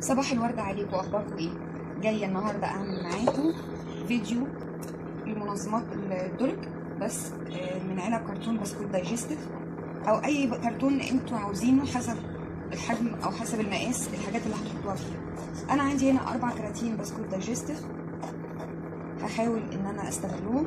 صباح الورد عليكم اخباركم ايه جايه النهارده اعمل معاكم فيديو لمنظمات الدرج بس آه، من علب كرتون بسكوت دايجستيف او اي ب- كرتون انتوا عاوزينه حسب الحجم او حسب المقاس الحاجات اللي هتحطوها فيها انا عندي هنا اربع كراتين بسكوت دايجستيف هحاول ان انا استغلهم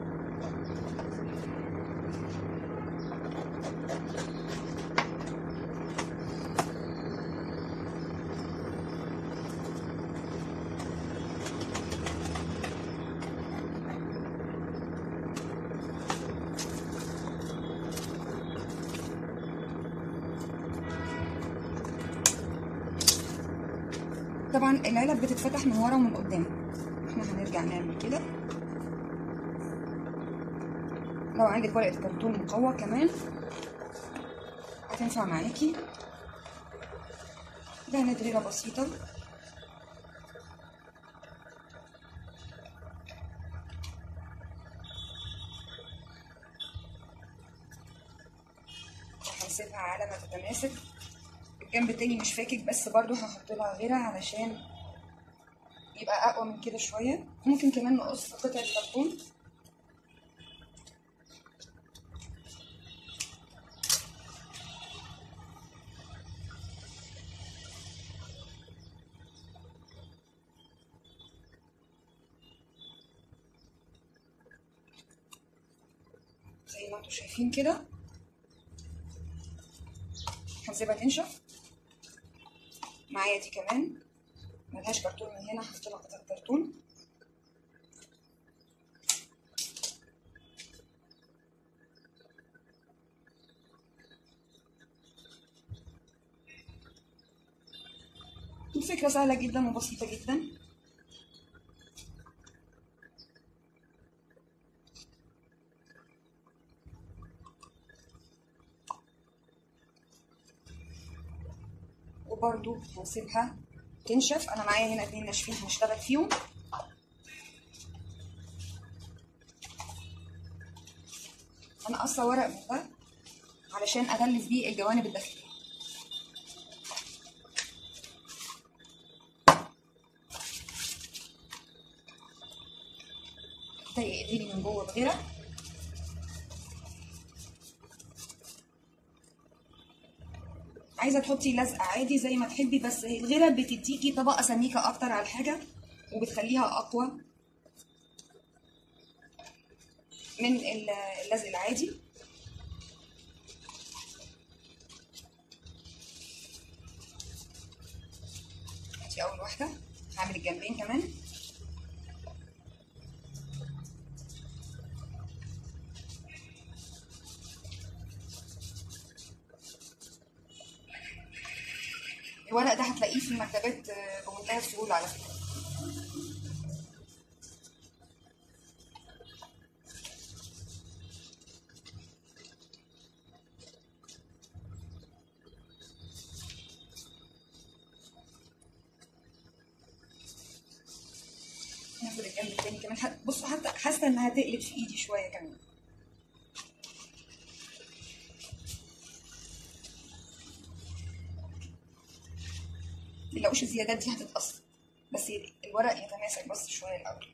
طبعا العلب بتتفتح من ورا ومن قدام احنا هنرجع نعمل كده لو عندك ورقة كرتون مقوى كمان هتنفع معاكي ده ندريرة بسيطة هنسيبها على ما تتماسك الجنب التاني مش فاكك بس برضو هحط لها غيرها علشان يبقى اقوى من كده شويه ممكن كمان نقص قطعه كرتون زي ما انتوا شايفين كده هنسيبها تنشف معايا دي كمان ملهاش كرتون من هنا هحط لها قطعه كرتون الفكرة سهلة جدا وبسيطة جدا وبرضو هسيبها تنشف انا معايا هنا اتنين ناشفين هنشتغل فيهم انا قصة ورق من ده علشان اغلف بيه الجوانب الداخلية ضيق ايديني من جوه بغيرها عايزه تحطي لزقه عادي زي ما تحبي بس الغيره بتديكي طبقه سميكه اكتر على الحاجه وبتخليها اقوى من اللزق العادي دي اول واحده هعمل الجنبين كمان الورق ده هتلاقيه في المكتبات بمنتهى السهولة على فكرة ناخد الجنب التاني كمان ح- بصوا حتى حاسة انها تقلب في ايدي شوية كمان متقلقوش الزيادات دي هتتأثر بس الورق يتماسك بس شوية الأول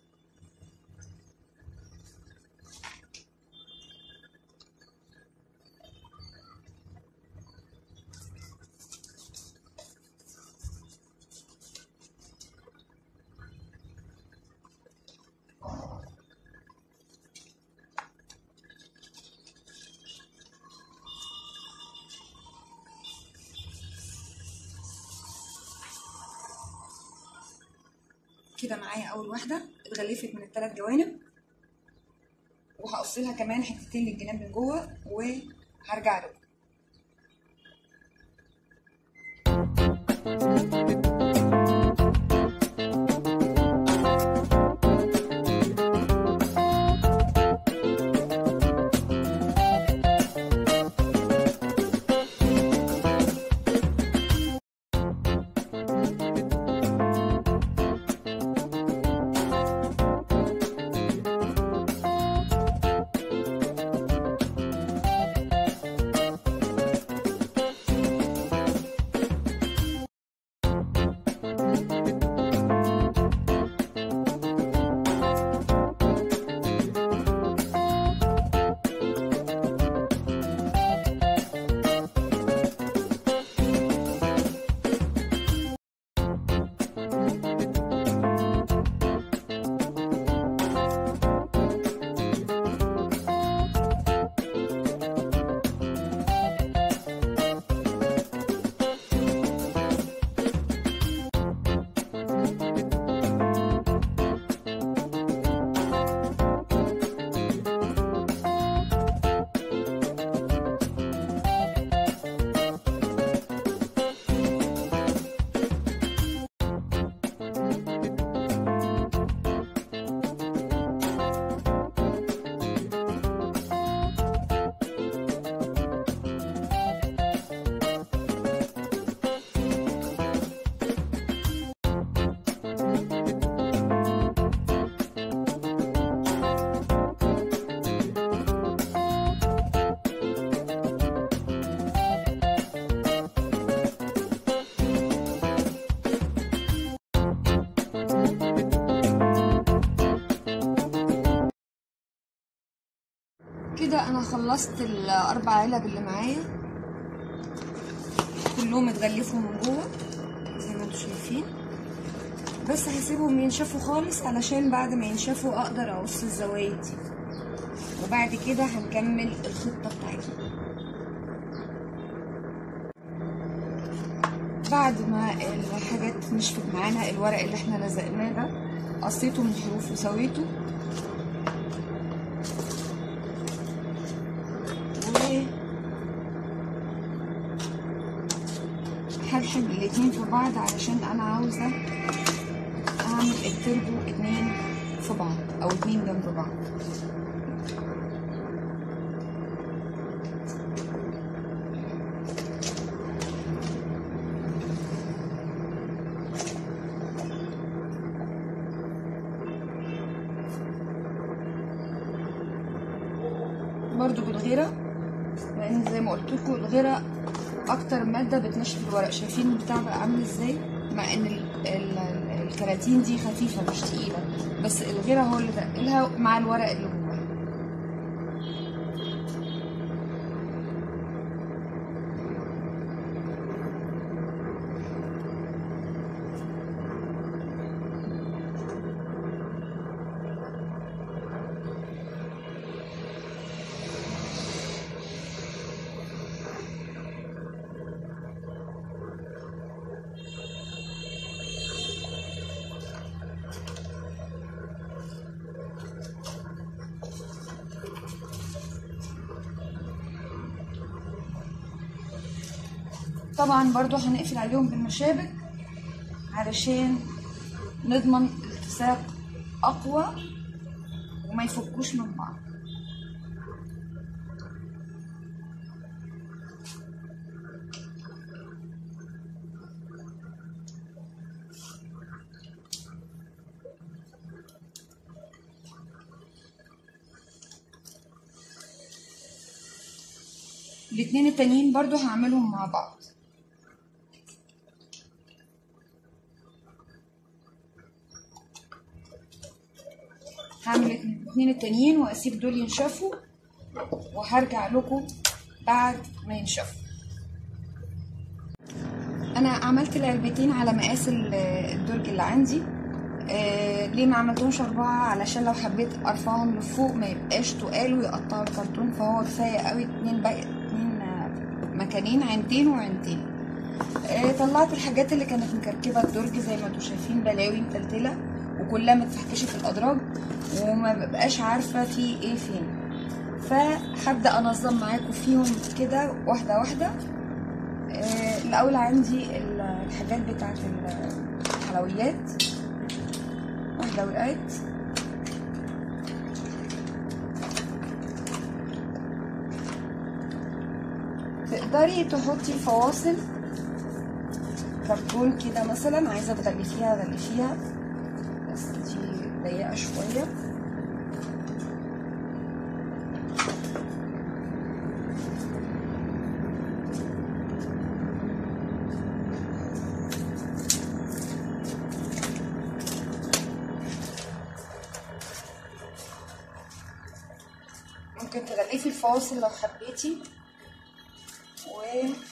كده معايا اول واحده اتغلفت من الثلاث جوانب وهقص لها كمان حتتين للجناب من جوه وهرجع له كده انا خلصت الاربع علب اللي معايا كلهم اتغلفوا من جوه زي ما انتم شايفين بس هسيبهم ينشفوا خالص علشان بعد ما ينشفوا اقدر اقص الزوايد دي وبعد كده هنكمل الخطه بتاعتنا بعد ما الحاجات نشفت معانا الورق اللي احنا لزقناه ده قصيته من الحروف وسويته و هلحم الاتنين في بعض علشان انا عاوزه اعمل التربو اتنين في بعض او اتنين جنب بعض برضو بالغيرة لان زي ما قلت لكم الغيرة اكتر مادة بتنشف الورق شايفين البتاع بقى عامل ازاي مع ان ال ال الكراتين دي خفيفة مش تقيلة بس الغيرة هو اللي تقلها مع الورق اللي جواه طبعا برضو هنقفل عليهم بالمشابك علشان نضمن التصاق اقوى وما يفكوش من بعض الاتنين التانيين برضو هعملهم مع بعض هعمل الاتنين التانيين واسيب دول ينشفوا وهرجع لكم بعد ما ينشفوا انا عملت العلبتين على مقاس ال- الدرج اللي عندي آه ليه ما عملتهمش اربعة علشان لو حبيت ارفعهم لفوق ما يبقاش تقال ويقطعوا الكرتون فهو كفاية قوي اتنين بقى اتنين آه، مكانين عينتين وعينتين آه طلعت الحاجات اللي كانت مكركبة الدرج زي ما انتوا شايفين بلاوي متلتلة وكلها متفحكشة في الأدراج وما ببقاش عارفة في ايه فين فهبدأ أنظم معاكم فيهم كده واحدة واحدة آه، الأول عندي ال- الحاجات بتاعت ال- الحلويات واحدة وقعت تقدري تحطي فواصل كرتون كده مثلا عايزة تغلفيها غلفيها بس دي ضيقة شوية ممكن تغلفي الفواصل لو حبيتي و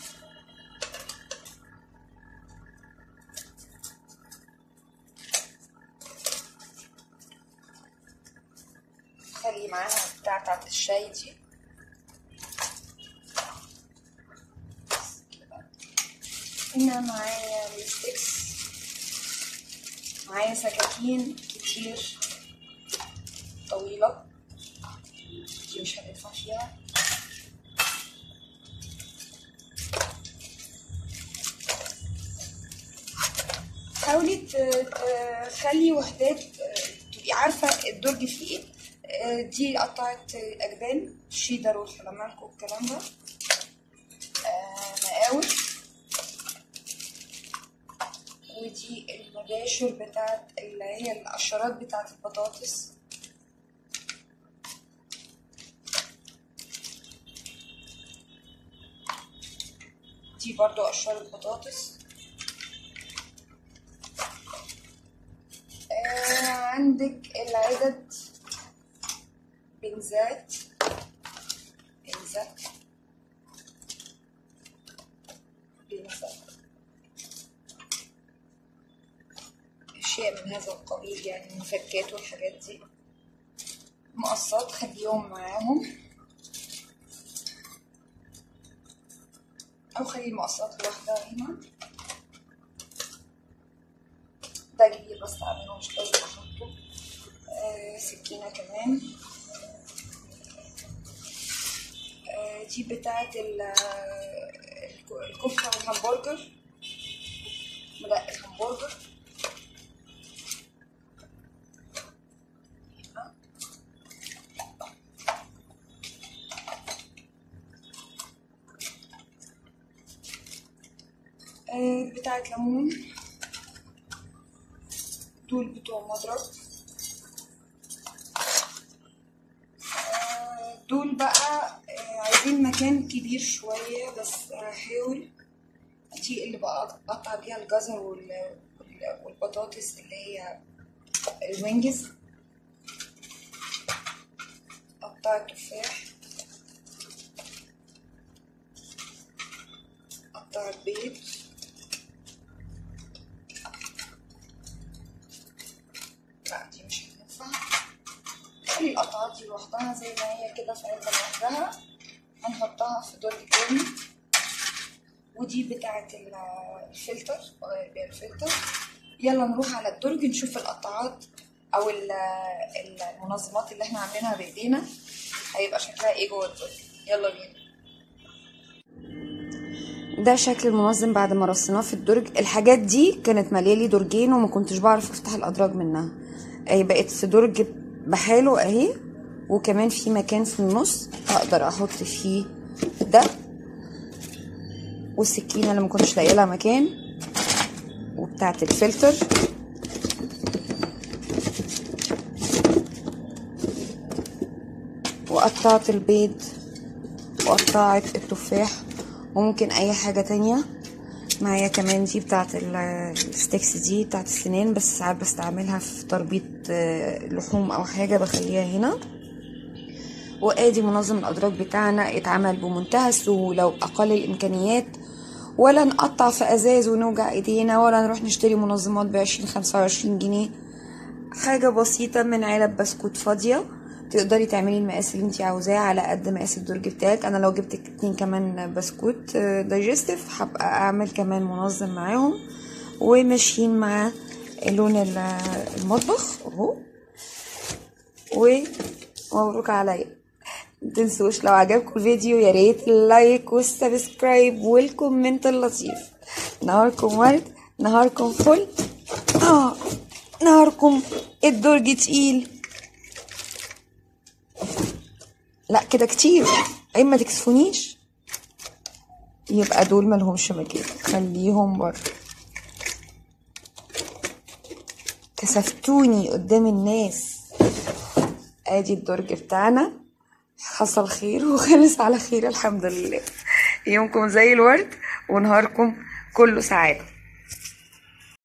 خلي معاها بتاع بتاعت الشاي دي بس كده. هنا معايا الستيكس معايا سكاكين كتير طويلة دي مش هندفع فيها حاولي ت- تخلي وحدات آه، تبقي عارفة الدرج فيه ايه آه، دي قطعت أجبان الشيدر والفلامنكو والكلام ده آه، مقاول ودي المباشر بتاعت اللي هي القشرات بتاعت البطاطس دي برضو قشرة بطاطس آه عندك العدد بنزات ده بيلزق أشياء من هذا القبيل يعني المفكات والحاجات دي مقصات خليهم معاهم أو خلي المقصات لوحدها هنا ده كبير بس تعمله مش لازم أحطه آه سكينة كمان آه دي بتاعة الكفتة والهمبرجر لا الهمبرجر آه بتاعة ليمون دول بتوع مضرب آه دول بقى آه عايزين مكان كبير شوية بس هحاول دي اللي بقطع بيها الجزر والبطاطس اللي هي الوينجز قطع التفاح قطع البيض لا دي مش هتنفع خلي القطعات دي لوحدها زي ما هي كده في علبة لوحدها هنحطها في درج تاني ودي بتاعة الفلتر الفلتر يلا نروح على الدرج نشوف القطعات او المنظمات اللي احنا عاملينها بايدينا هيبقى شكلها ايه جوه الدرج يلا بينا ده شكل المنظم بعد ما رصيناه في الدرج الحاجات دي كانت مليالي درجين وما كنتش بعرف افتح الادراج منها اهي بقت في درج بحاله اهي وكمان في مكان في النص هقدر احط فيه ده والسكينه اللي ما كنتش لاقيه لها مكان وبتاعه الفلتر وقطعت البيض وقطعت التفاح وممكن اي حاجه تانية معايا كمان دي بتاعت الستيكس دي بتاعت السنان بس ساعات بستعملها في تربيط لحوم او حاجه بخليها هنا وادي منظم الادراج بتاعنا اتعمل بمنتهى السهوله وباقل الامكانيات ولا نقطع في ازاز ونوجع ايدينا ولا نروح نشتري منظمات بعشرين خمسة وعشرين جنيه حاجة بسيطة من علب بسكوت فاضية تقدري تعملي المقاس اللي انت عاوزاه على قد مقاس الدرج بتاعك انا لو جبت اتنين كمان بسكوت دايجستيف هبقى اعمل كمان منظم معاهم وماشيين مع لون المطبخ اهو ومبروك عليا متنسوش لو عجبكم الفيديو يا ريت اللايك والسبسكرايب والكومنت اللطيف نهاركم ورد نهاركم فل اه نهاركم الدرج تقيل لا كده كتير اي ما تكسفونيش يبقى دول ملهمش مكان خليهم بره كسفتوني قدام الناس ادي الدرج بتاعنا حصل خير وخلص على خير الحمد لله يومكم زي الورد ونهاركم كله سعاده